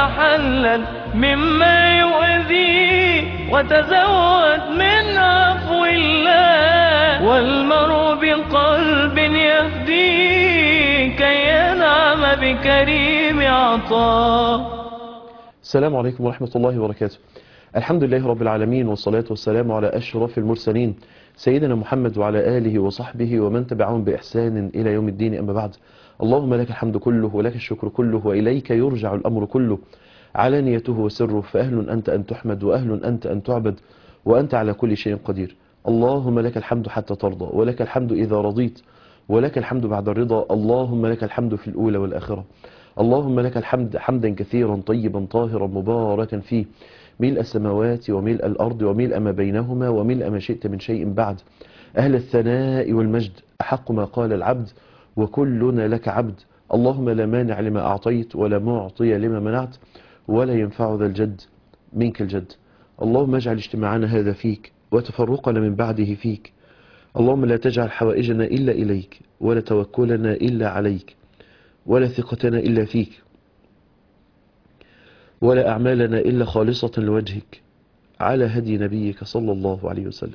تحلل مما يؤذي وتزود من عفو الله والمرء بقلب يهدي كي ينعم بكريم عطاء السلام عليكم ورحمة الله وبركاته الحمد لله رب العالمين والصلاة والسلام على أشرف المرسلين سيدنا محمد وعلى آله وصحبه ومن تبعهم بإحسان إلى يوم الدين أما بعد اللهم لك الحمد كله ولك الشكر كله وإليك يرجع الأمر كله علانيته وسره فأهل أنت أن تحمد وأهل أنت أن تعبد وأنت على كل شيء قدير اللهم لك الحمد حتى ترضى ولك الحمد إذا رضيت ولك الحمد بعد الرضا اللهم لك الحمد في الأولى والآخرة اللهم لك الحمد حمدا كثيرا طيبا طاهرا مباركا فيه ملء السماوات وملء الأرض وملء ما بينهما وملء ما شئت من شيء بعد أهل الثناء والمجد أحق ما قال العبد وكلنا لك عبد اللهم لا مانع لما أعطيت ولا معطي لما منعت ولا ينفع ذا الجد منك الجد اللهم اجعل اجتماعنا هذا فيك وتفرقنا من بعده فيك اللهم لا تجعل حوائجنا إلا إليك ولا توكلنا إلا عليك ولا ثقتنا إلا فيك ولا أعمالنا إلا خالصة لوجهك على هدي نبيك صلى الله عليه وسلم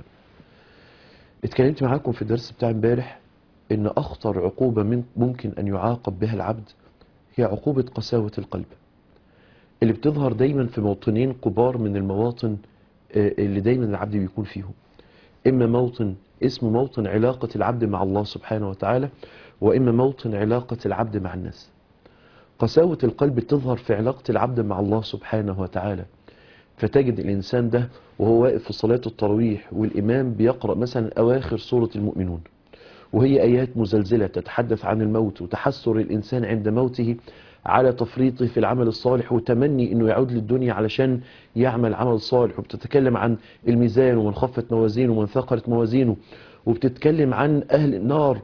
اتكلمت معاكم في الدرس بتاع امبارح ان اخطر عقوبة من ممكن ان يعاقب بها العبد هي عقوبة قساوة القلب اللي بتظهر دايما في موطنين كبار من المواطن آه، اللي دايما العبد بيكون فيهم اما موطن اسمه موطن علاقة العبد مع الله سبحانه وتعالى واما موطن علاقة العبد مع الناس قساوة القلب تظهر في علاقة العبد مع الله سبحانه وتعالى فتجد الإنسان ده وهو واقف في صلاة التراويح والإمام بيقرأ مثلا أواخر سورة المؤمنون وهي آيات مزلزلة تتحدث عن الموت وتحسر الإنسان عند موته على تفريطه في العمل الصالح وتمني أنه يعود للدنيا علشان يعمل عمل صالح وبتتكلم عن الميزان ومن خفت موازينه ومن ثقلت موازينه وبتتكلم عن أهل النار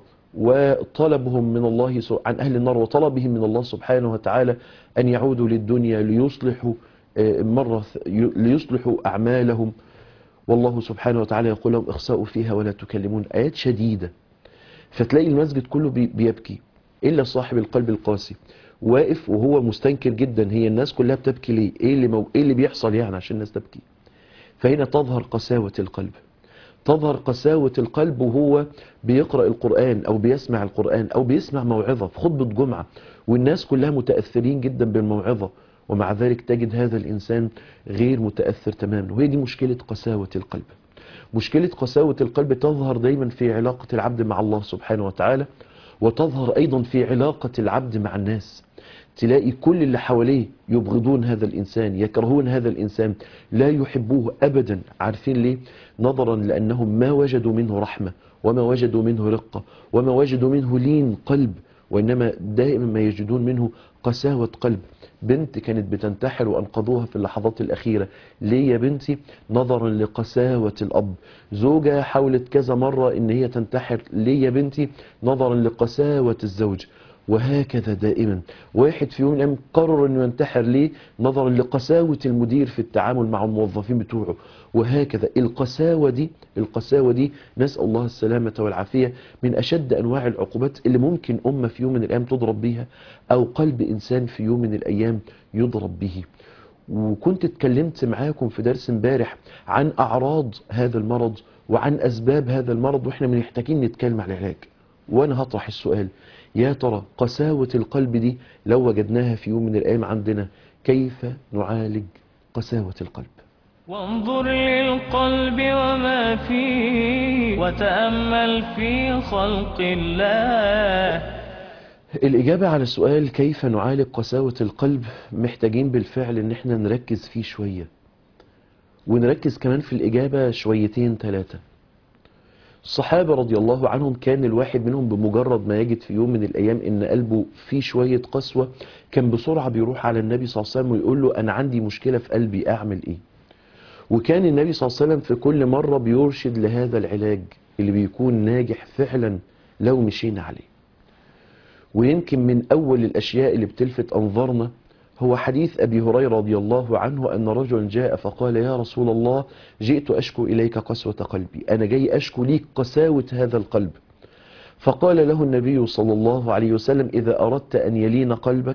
وطلبهم من الله سب- عن أهل النار وطلبهم من الله سبحانه وتعالى أن يعودوا للدنيا ليصلحوا آه، مرة ث- ي- ليصلحوا أعمالهم والله سبحانه وتعالى يقول لهم اخسأوا فيها ولا تكلمون آيات شديدة فتلاقي المسجد كله بي- بيبكي إلا صاحب القلب القاسي واقف وهو مستنكر جدا هي الناس كلها بتبكي ليه ايه اللي, مو... إيه اللي بيحصل يعني عشان الناس تبكي فهنا تظهر قساوة القلب تظهر قساوة القلب وهو بيقرأ القرآن أو بيسمع القرآن أو بيسمع موعظة في خطبة جمعة والناس كلها متأثرين جدا بالموعظة ومع ذلك تجد هذا الإنسان غير متأثر تماما وهي دي مشكلة قساوة القلب مشكلة قساوة القلب تظهر دايما في علاقة العبد مع الله سبحانه وتعالى وتظهر أيضا في علاقة العبد مع الناس تلاقي كل اللي حواليه يبغضون هذا الإنسان يكرهون هذا الإنسان لا يحبوه أبدا عارفين ليه نظرا لأنهم ما وجدوا منه رحمة وما وجدوا منه رقة وما وجدوا منه لين قلب وإنما دائما ما يجدون منه قساوة قلب بنت كانت بتنتحر وأنقذوها في اللحظات الأخيرة ليه يا بنتي نظرا لقساوة الأب زوجة حاولت كذا مرة إن هي تنتحر ليه يا بنتي نظرا لقساوة الزوج وهكذا دائما واحد في يوم من الأيام قرر انه ينتحر ليه نظرا لقساوة المدير في التعامل مع الموظفين بتوعه وهكذا القساوة دي القساوة دي نسأل الله السلامة والعافية من أشد أنواع العقوبات اللي ممكن أمة في يوم من الأيام تضرب بيها أو قلب إنسان في يوم من الأيام يضرب به وكنت اتكلمت معاكم في درس امبارح عن أعراض هذا المرض وعن أسباب هذا المرض وإحنا محتاجين نتكلم عن العلاج وأنا هطرح السؤال يا ترى قساوة القلب دي لو وجدناها في يوم من الأيام عندنا كيف نعالج قساوة القلب وانظر للقلب وما فيه وتأمل في خلق الله الإجابة على السؤال كيف نعالج قساوة القلب محتاجين بالفعل ان احنا نركز فيه شوية ونركز كمان في الإجابة شويتين ثلاثة الصحابة رضي الله عنهم كان الواحد منهم بمجرد ما يجد في يوم من الأيام إن قلبه فيه شوية قسوة كان بسرعة بيروح على النبي صلى الله عليه وسلم ويقول له أنا عندي مشكلة في قلبي أعمل إيه وكان النبي صلى الله عليه وسلم في كل مرة بيرشد لهذا العلاج اللي بيكون ناجح فعلا لو مشينا عليه ويمكن من أول الأشياء اللي بتلفت أنظارنا هو حديث أبي هريرة رضي الله عنه أن رجل جاء فقال يا رسول الله جئت أشكو إليك قسوة قلبي أنا جاي أشكو ليك قساوة هذا القلب فقال له النبي صلى الله عليه وسلم إذا أردت أن يلين قلبك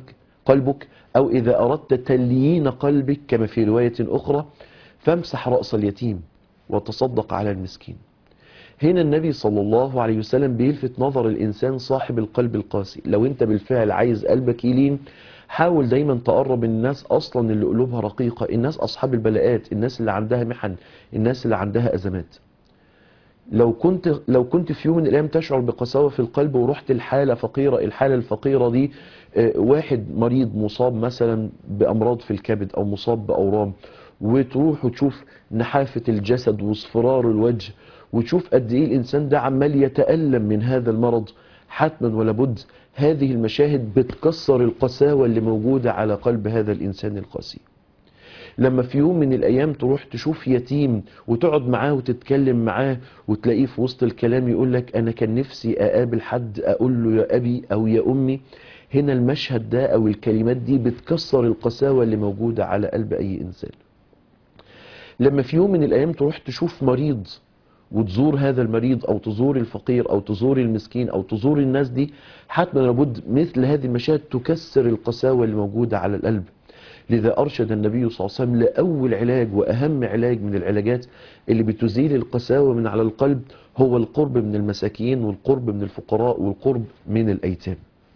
قلبك أو إذا أردت تليين قلبك كما في رواية أخرى فامسح رأس اليتيم وتصدق على المسكين هنا النبي صلى الله عليه وسلم بيلفت نظر الإنسان صاحب القلب القاسي لو أنت بالفعل عايز قلبك يلين حاول دايما تقرب الناس أصلا اللي قلوبها رقيقة الناس أصحاب البلاءات الناس اللي عندها محن الناس اللي عندها أزمات لو كنت لو كنت في يوم من الايام تشعر بقساوه في القلب ورحت الحاله فقيره الحاله الفقيره دي آه، واحد مريض مصاب مثلا بامراض في الكبد او مصاب باورام وتروح وتشوف نحافه الجسد واصفرار الوجه وتشوف قد ايه الانسان ده عمال يتالم من هذا المرض حتما ولا بد هذه المشاهد بتكسر القساوه اللي موجوده على قلب هذا الانسان القاسي لما في يوم من الايام تروح تشوف يتيم وتقعد معاه وتتكلم معاه وتلاقيه في وسط الكلام يقول لك انا كان نفسي اقابل حد اقول له يا ابي او يا امي هنا المشهد ده او الكلمات دي بتكسر القساوه اللي موجوده على قلب اي انسان لما في يوم من الايام تروح تشوف مريض وتزور هذا المريض او تزور الفقير او تزور المسكين او تزور الناس دي حتما لابد مثل هذه المشاهد تكسر القساوه اللي موجوده على القلب لذا أرشد النبي صلى الله عليه وسلم لأول علاج وأهم علاج من العلاجات اللي بتزيل القساوة من على القلب هو القرب من المساكين والقرب من الفقراء والقرب من الأيتام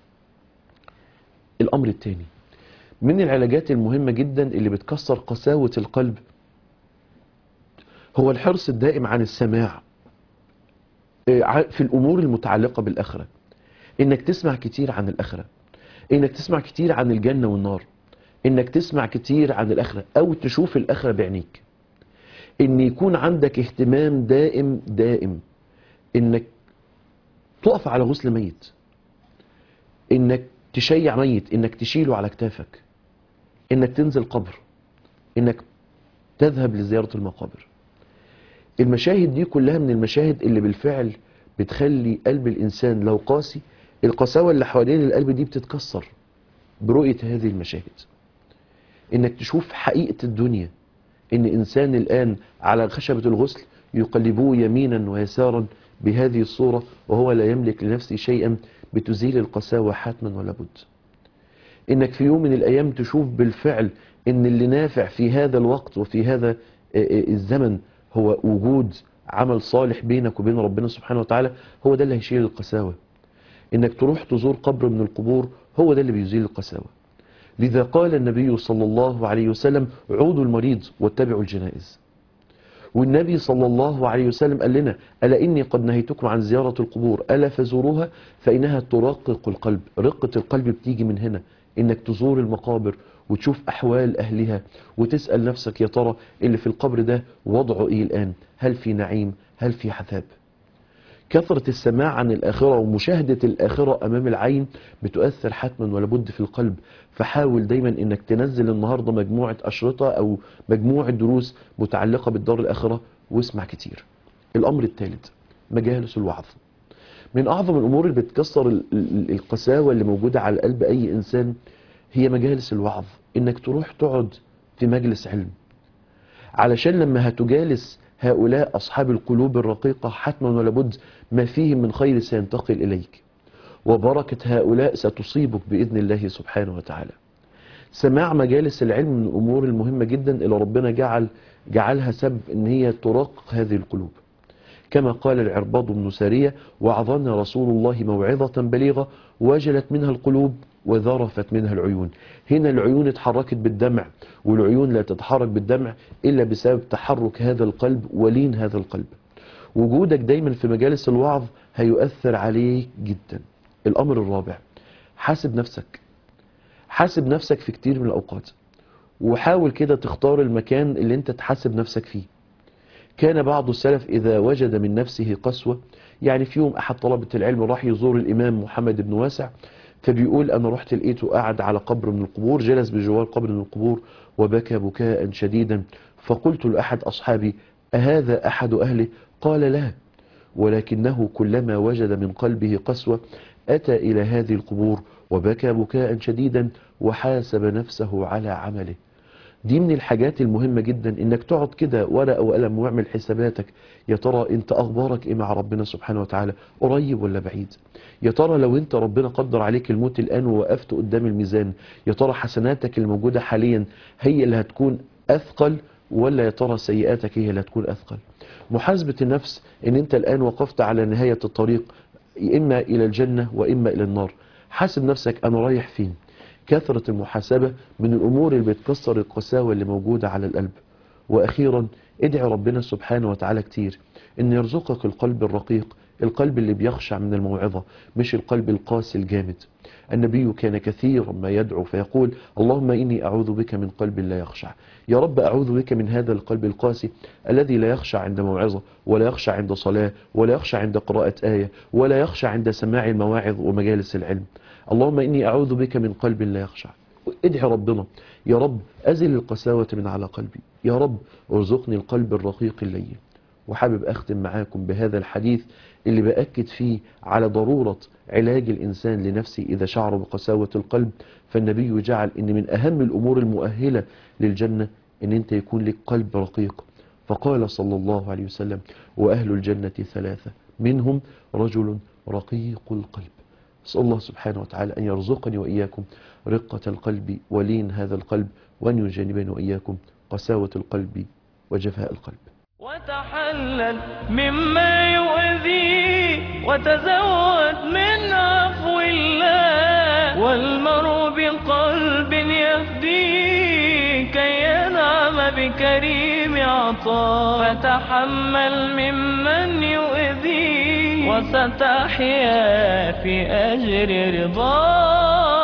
الأمر الثاني من العلاجات المهمة جدا اللي بتكسر قساوة القلب هو الحرص الدائم عن السماع آه، ع- في الأمور المتعلقة بالآخرة إنك تسمع كتير عن الآخرة إنك تسمع كتير عن الجنة والنار انك تسمع كتير عن الاخره او تشوف الاخره بعينيك ان يكون عندك اهتمام دائم دائم انك تقف على غسل ميت انك تشيع ميت انك تشيله على كتافك انك تنزل قبر انك تذهب لزياره المقابر المشاهد دي كلها من المشاهد اللي بالفعل بتخلي قلب الانسان لو قاسي القساوه اللي حوالين القلب دي بتتكسر برؤيه هذه المشاهد انك تشوف حقيقة الدنيا ان انسان الان على خشبة الغسل يقلبوه يمينا ويسارا بهذه الصورة وهو لا يملك لنفسه شيئا بتزيل القساوة حتما ولا بد انك في يوم من الايام تشوف بالفعل ان اللي نافع في هذا الوقت وفي هذا آه، آه، الزمن هو وجود عمل صالح بينك وبين ربنا سبحانه وتعالى هو ده اللي هيشيل القساوة انك تروح تزور قبر من القبور هو ده اللي بيزيل القساوة لذا قال النبي صلى الله عليه وسلم عودوا المريض واتبعوا الجنائز والنبي صلى الله عليه وسلم قال لنا ألا إني قد نهيتكم عن زيارة القبور ألا فزوروها فإنها ترقق القلب رقة القلب بتيجي من هنا إنك تزور المقابر وتشوف أحوال أهلها وتسأل نفسك يا ترى اللي في القبر ده وضعه إيه الآن هل في نعيم هل في عذاب كثرة السماع عن الآخرة ومشاهدة الآخرة أمام العين بتؤثر حتما ولا بد في القلب فحاول دايما انك تنزل النهاردة مجموعة أشرطة أو مجموعة دروس متعلقة بالدار الآخرة واسمع كتير الأمر الثالث مجالس الوعظ من أعظم الأمور اللي بتكسر ال- ال- القساوة اللي موجودة على قلب أي إنسان هي مجالس الوعظ إنك تروح تقعد في مجلس علم علشان لما هتجالس هؤلاء أصحاب القلوب الرقيقة حتما ولا بد ما فيهم من خير سينتقل إليك وبركة هؤلاء ستصيبك بإذن الله سبحانه وتعالى سماع مجالس العلم من الأمور المهمة جدا اللي ربنا جعل جعلها سبب ان هي ترقق هذه القلوب كما قال العرباض بن سارية وعظنا رسول الله موعظة بليغة وجلت منها القلوب وذرفت منها العيون هنا العيون اتحركت بالدمع والعيون لا تتحرك بالدمع إلا بسبب تحرك هذا القلب ولين هذا القلب وجودك دايما في مجالس الوعظ هيؤثر عليك جدا الأمر الرابع حاسب نفسك حاسب نفسك في كتير من الأوقات وحاول كده تختار المكان اللي انت تحاسب نفسك فيه كان بعض السلف إذا وجد من نفسه قسوة يعني في يوم أحد طلبة العلم راح يزور الإمام محمد بن واسع فبيقول أنا رحت لقيته قاعد على قبر من القبور جلس بجوار قبر من القبور وبكى بكاء شديدا فقلت لأحد أصحابي أهذا أحد أهله قال لا ولكنه كلما وجد من قلبه قسوة أتى إلى هذه القبور وبكى بكاء شديدا وحاسب نفسه على عمله دي من الحاجات المهمة جدا انك تقعد كده ورقة وقلم واعمل حساباتك يا ترى انت اخبارك ايه مع ربنا سبحانه وتعالى قريب ولا بعيد يا ترى لو انت ربنا قدر عليك الموت الان ووقفت قدام الميزان يا ترى حسناتك الموجودة حاليا هي اللي هتكون اثقل ولا يا ترى سيئاتك هي اللي هتكون اثقل محاسبة النفس ان انت الان وقفت على نهاية الطريق اما الى الجنة واما الى النار حاسب نفسك انا رايح فين كثرة المحاسبة من الأمور اللي بتكسر القساوة اللي موجودة على القلب وأخيرا ادعي ربنا سبحانه وتعالى كتير إن يرزقك القلب الرقيق القلب اللي بيخشع من الموعظة مش القلب القاسي الجامد النبي كان كثيرا ما يدعو فيقول اللهم إني أعوذ بك من قلب لا يخشع يا رب أعوذ بك من هذا القلب القاسي الذي لا يخشع عند موعظة ولا يخشع عند صلاة ولا يخشع عند قراءة آية ولا يخشع عند سماع المواعظ ومجالس العلم اللهم إني أعوذ بك من قلب لا يخشع ادعي ربنا يا رب أزل القساوة من على قلبي يا رب ارزقني القلب الرقيق اللين وحابب أختم معاكم بهذا الحديث اللي بأكد فيه على ضرورة علاج الإنسان لنفسه إذا شعر بقساوة القلب فالنبي جعل إن من أهم الأمور المؤهلة للجنة إن أنت يكون لك قلب رقيق فقال صلى الله عليه وسلم وأهل الجنة ثلاثة منهم رجل رقيق القلب أسأل الله سبحانه وتعالى أن يرزقني وإياكم رقة القلب ولين هذا القلب وأن يجنبني وإياكم قساوة القلب وجفاء القلب وتحلل مما يؤذي وتزود من عفو الله والمرء بقلب يهدي كي ينعم بكريم عطاء فتحمل ممن يؤذي وستحيا في أجر رضاه